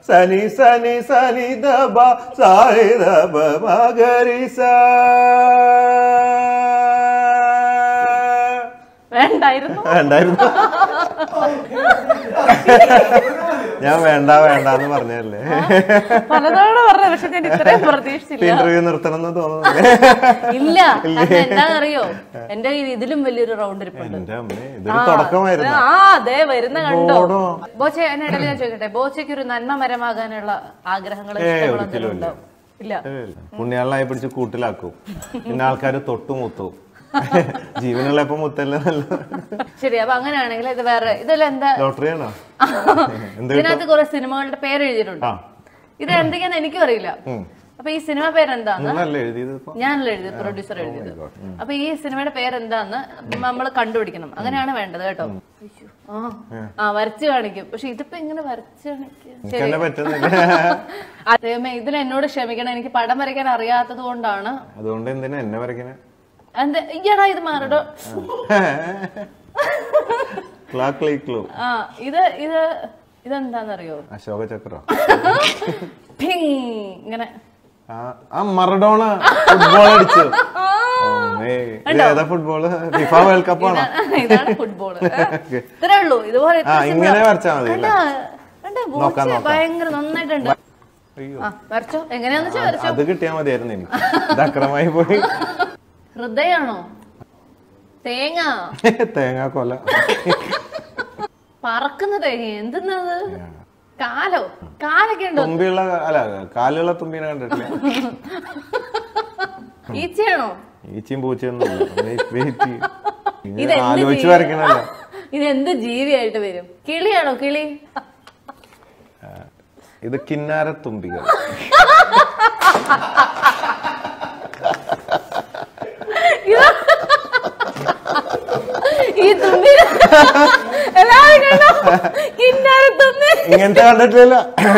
സനി സനി സനി ദബ സാരി ദബ മകരി സാ വേണ്ടായിരുന്നു വേണ്ടായിരുന്നു ഞാൻ വേണ്ട വേണ്ട എന്ന് പറഞ്ഞല്ലേ പലതവണ പറഞ്ഞ പക്ഷെ ഞാൻ ഇത്രയും പ്രതീക്ഷിച്ചില്ല ഇന്റർവ്യൂ നിർത്തണം എന്ന് തോന്നുന്നു ഇല്ല കാരണം എന്താണെന്നറിയോ എന്റെ കയ്യിൽ ഇതിലും വലിയൊരു റൗണ്ട് ഇരിപ്പുണ്ട് എന്റെ അമ്മേ ഇതൊരു തുടക്കമായിരുന്നു ആ അതെ വരുന്ന കണ്ടോ ബോഡോ. ബോച്ചെ എന്നിടയിൽ ഞാൻ ചോദിക്കട്ടെ ബോച്ചയ്ക്ക് ഒരു നന്മ മരമാകാനുള്ള ആഗ്രഹങ്ങൾ ഏയ്, ഇഷ്ടങ്ങൾ ഒരിക്കലും എന്തെങ്കിലും ഉണ്ടോ ഇല്ല പുണ്യാളനായി പിടിച്ച് കൂട്ടിലാക്കും പിന്നെ ആൾക്കാര് തൊട്ടു മുത്തും ജീവനുള്ളപ്പോ മുത്തല്ല നല്ല ശരി അപ്പൊ അങ്ങനെയാണെങ്കിൽ ഇത് വേറെ ഇതെല്ലാം എന്താ ലോട്ടറി ആണോ എന്ത് ഇതിനകത്ത് കുറെ സിനിമകളുടെ പേര് എഴുതിയിട്ടുണ്ട് ആ ഇത് എന്തൊക്കെയാന്ന് എനിക്കും അറിയില്ല അപ്പൊ ഈ സിനിമ പേരെന്താന്ന് നിങ്ങളല്ലേ എഴുതിയത് ഇപ്പൊ ഞാനല്ല എഴുതിയത് പ്രൊഡ്യൂസർ എഴുതിയത് അപ്പൊ ഈ സിനിമയുടെ പേരെന്താന്ന് നമ്മൾ കണ്ടുപിടിക്കണം അങ്ങനെയാണ് വേണ്ടത് കേട്ടോ അയ്യോ. ആ ആ വരച്ചു കാണിക്കും പക്ഷെ ഇതിപ്പോ ഇങ്ങനെ വരച്ചു കാണിക്കും ശരി എന്നെ പറ്റുന്നില്ല അതേമേ ഇതിൽ എന്നോട് ക്ഷമിക്കണം എനിക്ക് പടം വരയ്ക്കാൻ അറിയാത്തത് കൊണ്ടാണ് അതുകൊണ്ട് എന്തിനാ എന്നെ വരയ്ക്കണേ എന്താ ഇയ്യടാ ഇത് മാറടോ ക്ലാ ക്ലീ ക്ലൂ ആ ഇത് ഇത് ഇതെന്താന്നറിയോ അശോക ചക്ര പിങ് ഇങ്ങനെ ആ ആ മറഡോണ ഫുട്ബോൾ അടിച്ചു ഓമേ. ഇത് ഏതാ ഫുട്ബോള് ഫിഫ വേൾഡ് കപ്പ് ആണോ ഇതാണ് ഫുട്ബോൾ ഇത്രേ ഉള്ളൂ ഇതുപോലെ ആ ഇങ്ങനെ വരച്ചാ മതി അല്ലേ കണ്ടാ ബോച്ച് ഭയങ്കര നന്നായിട്ടുണ്ട് അയ്യോ ആ വരച്ചോ എങ്ങനെയാന്ന് വെച്ചാ വരച്ചോ അത് കിട്ടിയാ മതിയായിരുന്നു എനിക്ക് ഇത് അക്രമായി പോയി ഹൃദയാണോ തേങ്ങ തേങ്ങാ കൊല പറക്കുന്ന തേങ്ങ എന്തെന്നത് കാലോ കാലൊക്കെ ഉണ്ടോ തുമ്പിയുള്ള അല്ല കാലുള്ള തുമ്പീനെ കണ്ടിട്ടില്ല ഈച്ചയാണോ ഈച്ചയും പൂച്ചയൊന്നും ഇതെന്ത് ആലോചിച്ച് ജീവി- വരയ്ക്കണല്ലോ ഇത് എന്ത് ജീവിയായിട്ട് വരും കിളിയാണോ കിളി ഇത് കിന്നാര തുമ്പികൾ ഈ തുമ്പി എല്ലാവരും കണ്ടോ കിന്നാര തുമ്പി ഇങ്ങനത്തെ കണ്ടിട്ടില്ല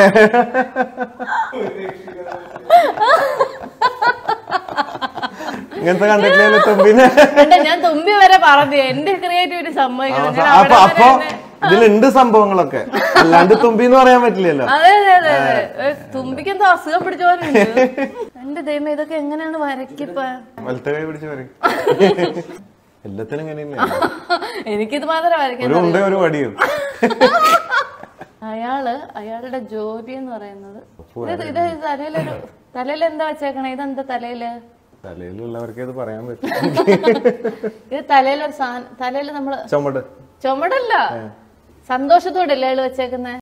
ഇങ്ങനത്തെ കണ്ടിട്ടില്ലല്ലോ തുമ്പിനെ കണ്ടോ ഞാൻ തുമ്പി വരെ പറഞ്ഞു എന്റെ ക്രിയേറ്റിവിറ്റി സമ്മതിക്കണം ഞാൻ അപ്പൊ അവിടെ അപ്പൊ വരെ എന്നെ- ഇതിലുണ്ട് സംഭവങ്ങളൊക്കെ അല്ലാണ്ട് തുമ്പി എന്ന് പറയാൻ പറ്റില്ലല്ലോ അതെ അതെ അതെ അതെ ഏ, തുമ്പിക്ക് എന്തോ അസുഖം പിടിച്ചോലുണ്ട് എന്റെ ദൈവം ഇതൊക്കെ എങ്ങനെയാണ് വരയ്ക്കിപ്പ വലത്തെ കൈ പിടിച്ച് വരയ്ക്കും എല്ലാത്തിനും ഇങ്ങനെയല്ലേ എനിക്കിത് മാത്രമേ വരയ്ക്കാൻ ഒരു ഉണ്ട ഒരു വടിയും അയാള് അയാളുടെ ജോലി എന്ന് പറയുന്നത് ഇത് ഇത് തലയിലൊരു തലയിൽ എന്താ വെച്ചേക്കണേ ഇതെന്താ തലയില് തലയിലുള്ളവർക്ക് ഇത് പറയാൻ പറ്റും ഇത് തലയിലൊരു സാധനം തലയിൽ നമ്മള് ചുമട് ചുമടല്ല സന്തോഷത്തോടെ അല്ലേ അയാള് വെച്ചേക്കുന്നേ